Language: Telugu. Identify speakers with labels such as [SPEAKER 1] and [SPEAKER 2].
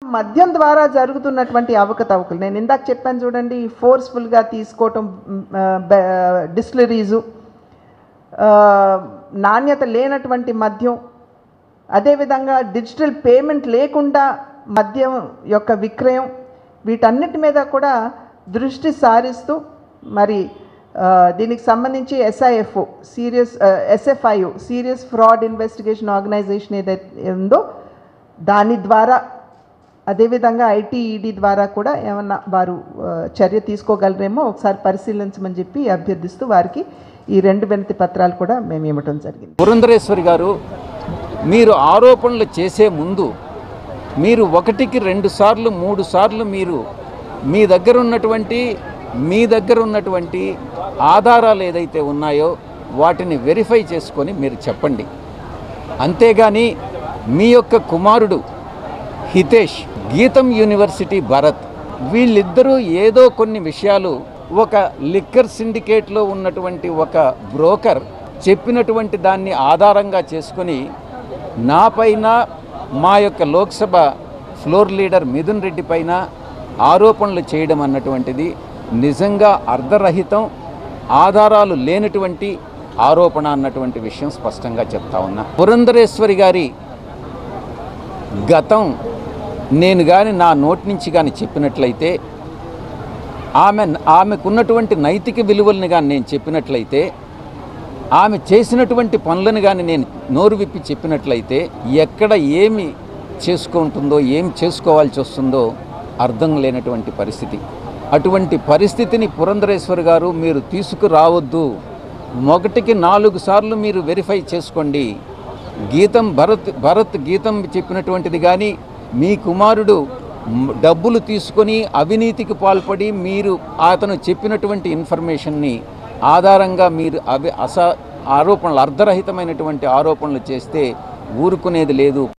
[SPEAKER 1] మద్యం ద్వారా జరుగుతున్నటువంటి అవకతవకలు నేను ఇందాక చెప్పాను చూడండి ఫోర్స్ఫుల్గా తీసుకోవటం డిస్టిలరీజు నాణ్యత లేనటువంటి మద్యం అదేవిధంగా డిజిటల్ పేమెంట్ లేకుండా మద్యం యొక్క విక్రయం వీటన్నిటి మీద కూడా దృష్టి సారిస్తూ మరి ఆ, దీనికి సంబంధించి SIF serious SFI serious fraud investigation organisation ఏదైతే ఉందో దాని ద్వారా అదేవిధంగా ఐటీఈడి ద్వారా కూడా ఏమన్నా వారు ఆ, చర్య తీసుకోగలరేమో ఒకసారి పరిశీలించమని చెప్పి అభ్యర్థిస్తూ వారికి ఈ రెండు వినతి పత్రాలు కూడా మేము ఇవ్వటం జరిగింది
[SPEAKER 2] పురంధరేశ్వరి గారు మీరు ఆరోపణలు చేసే ముందు మీరు ఒకటికి రెండు సార్లు మూడు సార్లు మీరు మీ దగ్గర ఉన్నటువంటి మీ దగ్గర ఉన్నటువంటి ఆధారాలు ఏదైతే ఉన్నాయో వాటిని వెరిఫై చేసుకొని మీరు చెప్పండి అంతేగాని మీ యొక్క కుమారుడు హితేష్ గీతం యూనివర్సిటీ భరత్ వీళ్ళిద్దరూ ఏదో కొన్ని విషయాలు ఒక లిక్కర్ సిండికేట్లో ఉన్నటువంటి ఒక బ్రోకర్ చెప్పినటువంటి దాన్ని ఆధారంగా చేసుకొని నాపైన మా యొక్క లోక్సభ ఫ్లోర్ లీడర్ మిథున్ రెడ్డి పైన ఆరోపణలు చేయడం అన్నటువంటిది నిజంగా అర్ధరహితం ఆధారాలు లేనటువంటి ఆరోపణ అన్నటువంటి విషయం స్పష్టంగా చెప్తా ఉన్నా పురంధరేశ్వరి గారి గతం నేను కానీ నా నోటి నుంచి కానీ చెప్పినట్లయితే ఆమె ఆమెకున్నటువంటి నైతిక విలువలను కానీ నేను చెప్పినట్లయితే ఆమె చేసినటువంటి పనులను కానీ నేను నోరు విప్పి చెప్పినట్లయితే ఎక్కడ ఏమి చేసుకుంటుందో ఏం చేసుకోవాల్సి వస్తుందో అర్థం లేనటువంటి పరిస్థితి అటువంటి పరిస్థితిని పురంధరేశ్వర్ గారు మీరు తీసుకురావద్దు మొదటికి నాలుగు సార్లు మీరు వెరిఫై చేసుకోండి గీతం భరత్ భరత్ గీతం చెప్పినటువంటిది కానీ మీ కుమారుడు మ్, డబ్బులు తీసుకొని అవినీతికి పాల్పడి మీరు అతను చెప్పినటువంటి ఇన్ఫర్మేషన్ని ఆధారంగా మీరు అవి అస ఆరోపణలు అర్ధరహితమైనటువంటి ఆరోపణలు చేస్తే ఊరుకునేది లేదు